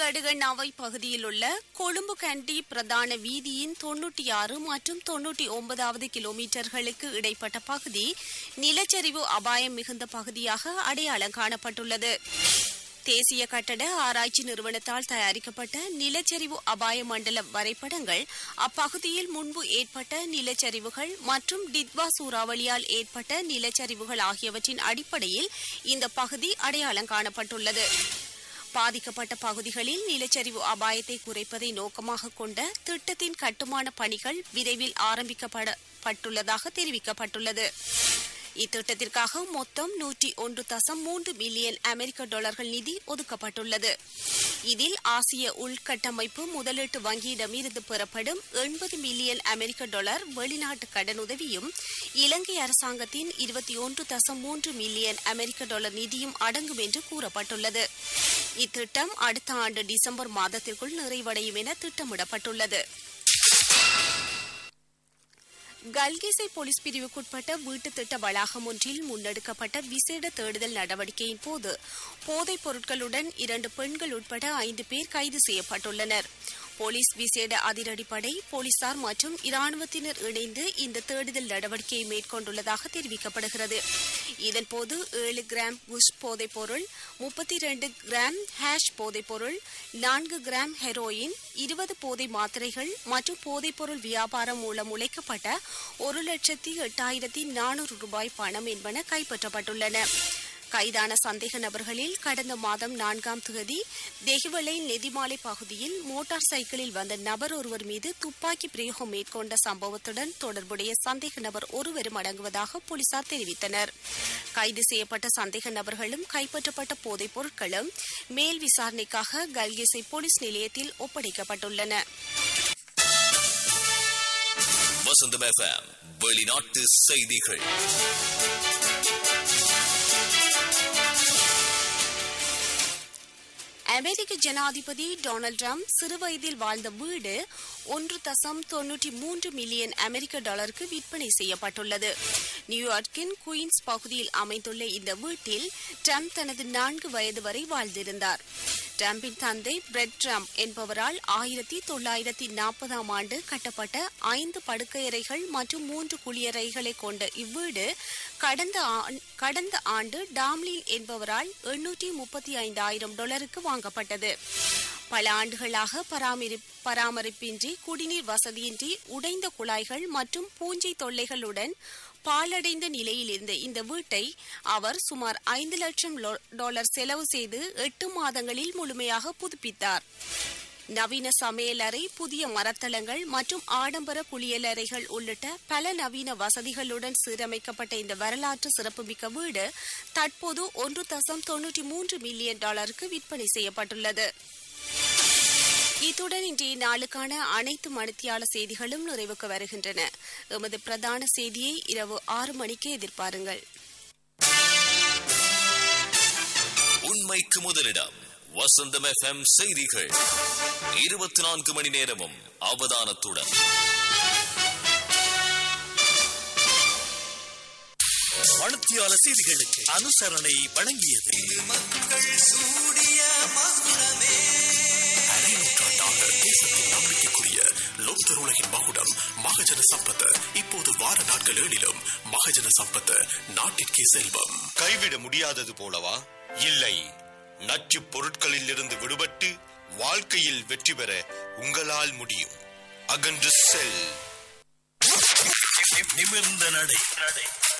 கடுகண்ணாவை பகுதியில் உள்ள கொழும்பு கண்டி பிரதான வீதியின் தொன்னூற்றி ஆறு மற்றும் தொன்னூற்றி ஒன்பதாவது கிலோமீட்டர்களுக்கு இடைப்பட்ட பகுதி நிலச்சரிவு அபாயம் மிகுந்த பகுதியாக அடையாளம் காணப்பட்டுள்ளது தேசிய கட்டட ஆராய்ச்சி நிறுவனத்தால் தயாரிக்கப்பட்ட நிலச்சரிவு அபாய மண்டல வரைபடங்கள் அப்பகுதியில் முன்பு ஏற்பட்ட நிலச்சரிவுகள் மற்றும் டித்வா சூறாவளியால் ஏற்பட்ட நிலச்சரிவுகள் ஆகியவற்றின் அடிப்படையில் இந்த பகுதி அடையாளம் காணப்பட்டுள்ளது பாதிக்கப்பட்ட பகுதிகளில் நிலச்சரிவு அபாயத்தை குறைப்பதை நோக்கமாக கொண்ட திட்டத்தின் கட்டுமான பணிகள் விரைவில் ஆரம்பிக்கப்படப்பட்டுள்ளதாக தெரிவிக்கப்பட்டுள்ளது இத்திட்டத்திற்காக மொத்தம் நூற்றி ஒன்று தசம் மூன்று பில்லியன் அமெரிக்க டாலர்கள் நிதி ஒதுக்கப்பட்டுள்ளது இதில் ஆசிய உள்கட்டமைப்பு முதலீட்டு வங்கியிடமிருந்து பெறப்படும் எண்பது மில்லியன் அமெரிக்க டாலர் வெளிநாட்டு கடனுதவியும் இலங்கை அரசாங்கத்தின் இருபத்தி ஒன்று தசம் மூன்று மில்லியன் அமெரிக்க டாலர் நிதியும் அடங்கும் என்று கூறப்பட்டுள்ளது இத்திட்டம் அடுத்த ஆண்டு டிசம்பர் மாதத்திற்குள் நிறைவடையும் என திட்டமிடப்பட்டுள்ளது கல்கிசை போலீஸ் பிரிவுக்குட்பட்ட வீட்டு திட்ட வளாகம் ஒன்றில் முன்னெடுக்கப்பட்ட விசேட தேடுதல் நடவடிக்கையின் போது போதைப் பொருட்களுடன் இரண்டு பெண்கள் உட்பட ஐந்து பேர் கைது செய்யப்பட்டுள்ளனர் போலீஸ் விசேட அதிரடிப்படை போலீசார் மற்றும் இராணுவத்தினர் இணைந்து இந்த தேடுதல் நடவடிக்கையை மேற்கொண்டுள்ளதாக தெரிவிக்கப்படுகிறது இதன்போது ஏழு கிராம் குஷ் போதைப் பொருள் முப்பத்தி இரண்டு கிராம் ஹேஷ் போதைப் பொருள் நான்கு கிராம் ஹெரோயின் இருபது போதை மாத்திரைகள் மற்றும் போதைப் பொருள் வியாபாரம் மூலம் உழைக்கப்பட்ட ஒரு லட்சத்தி எட்டாயிரத்தி நானூறு ரூபாய் பணம் என்பன கைப்பற்றப்பட்டுள்ளன கைதான சந்தேக நபர்களில் கடந்த மாதம் நான்காம் தேதி தெஹிவலை நெதிமாலை பகுதியில் மோட்டார் சைக்கிளில் வந்த நபர் ஒருவர் மீது துப்பாக்கி பிரயோகம் மேற்கொண்ட சம்பவத்துடன் தொடர்புடைய சந்தேக நபர் ஒருவரும் அடங்குவதாக போலீசார் தெரிவித்தனர் கைது செய்யப்பட்ட சந்தேக நபர்களும் கைப்பற்றப்பட்ட போதைப் பொருட்களும் மேல் விசாரணைக்காக கல்கிசை போலீஸ் நிலையத்தில் ஒப்படைக்கப்பட்டுள்ளன வசந்தம் எஃப்எம் வெளிநாட்டு செய்திகள் அமெரிக்க ஜனாதிபதி டொனால்ட் ட்ரம்ப் சிறுவயதில் வாழ்ந்த வீடு ஒன்று தசம் தொன்னூற்றி மூன்று மில்லியன் அமெரிக்க டாலருக்கு விற்பனை செய்யப்பட்டுள்ளது நியூயார்க்கின் குயின்ஸ் பகுதியில் அமைந்துள்ள இந்த வீட்டில் ட்ரம்ப் தனது நான்கு வயது வரை வாழ்ந்திருந்தார் ட்ரம்பின் தந்தை பிரெட் ட்ரம்ப் என்பவரால் ஆயிரத்தி தொள்ளாயிரத்தி நாற்பதாம் ஆண்டு கட்டப்பட்ட ஐந்து படுக்கையறைகள் மற்றும் மூன்று குளியறைகளை கொண்ட இவ்வீடு கடந்த ஆண்- கடந்த ஆண்டு டாம்லின் என்பவரால் எண்ணூற்றி முப்பத்தி ஐந்தாயிரம் டாலருக்கு வாங்கப்பட்டது பல ஆண்டுகளாக பராமரி பராமரிப்பின்றி குடிநீர் வசதியின்றி உடைந்த குழாய்கள் மற்றும் பூஞ்சை தொல்லைகளுடன் பாழடைந்த நிலையில் இருந்த இந்த வீட்டை அவர் சுமார் ஐந்து லட்சம் லோ- டாலர் செலவு செய்து எட்டு மாதங்களில் முழுமையாக புதுப்பித்தார் நவீன சமையலறை புதிய மரத்தளங்கள் மற்றும் ஆடம்பர குளியலறைகள் உள்ளிட்ட பல நவீன வசதிகளுடன் சீரமைக்கப்பட்ட இந்த வரலாற்று சிறப்புமிக்க வீடு தற்போது ஒன்று தசம் தொன்னூற்றி மூன்று மில்லியன் டாலருக்கு விற்பனை செய்யப்பட்டுள்ளது இத்துடன் இன்றைய நாளுக்கான அனைத்து மணித்தியால செய்திகளும் நிறைவுக்கு வருகின்றன எமது பிரதான செய்தியை இரவு ஆறு மணிக்கு எதிர்பாருங்கள் உண்மைக்கு முதலிடம் வசந்தம் எஃப்எம் செய்திகள் இருபத்தி நான்கு மணி நேரமும் அவதானத்துடன் மணத்தியால செய்திகளுக்கு அனுசரணை வழங்கியது அரை நூற்றாண்டாக தேசத்தின் நம்பிக்கைக்குரிய லோக்தர் உலகின் மகுடம் மகஜன சம்பத் இப்போது வார நாட்கள் ஏழிலும் மகஜன சம்பத் நாட்டிற்கே செல்வம் கைவிட முடியாதது போலவா இல்லை நச்சுப் பொருட்களில் இருந்து விடுபட்டு வாழ்க்கையில் வெற்றி பெற உங்களால் முடியும் அகன்று செல் நிமிர்ந்த நடை